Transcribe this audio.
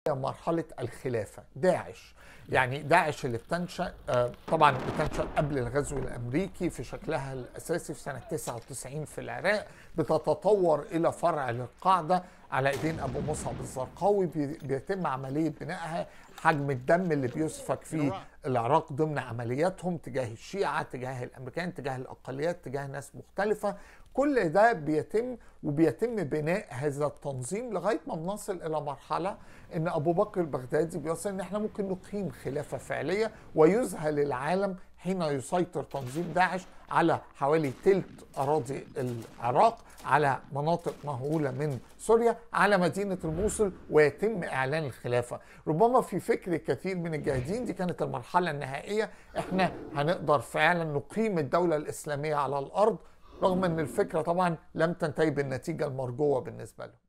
مرحلة الخلافة داعش يعني داعش اللي بتنشأ آه، طبعا بتنشأ قبل الغزو الأمريكي في شكلها الأساسي في سنة 99 في العراق بتتطور إلى فرع للقاعدة على ايدين ابو مصعب الزرقاوي بي- بيتم عمليه بنائها حجم الدم اللي بيسفك في العراق ضمن عملياتهم تجاه الشيعه تجاه الامريكان تجاه الاقليات تجاه ناس مختلفه كل ده بيتم وبيتم بناء هذا التنظيم لغايه ما بنصل الى مرحله ان ابو بكر البغدادي بيوصل ان احنا ممكن نقيم خلافه فعليه ويذهل العالم حين يسيطر تنظيم داعش على حوالي تلت اراضي العراق على مناطق مهوله من سوريا على مدينه الموصل ويتم اعلان الخلافه ربما في فكر كثير من الجاهدين دي كانت المرحله النهائيه احنا هنقدر فعلا نقيم الدوله الاسلاميه على الارض رغم ان الفكره طبعا لم تنتهي بالنتيجه المرجوه بالنسبه لهم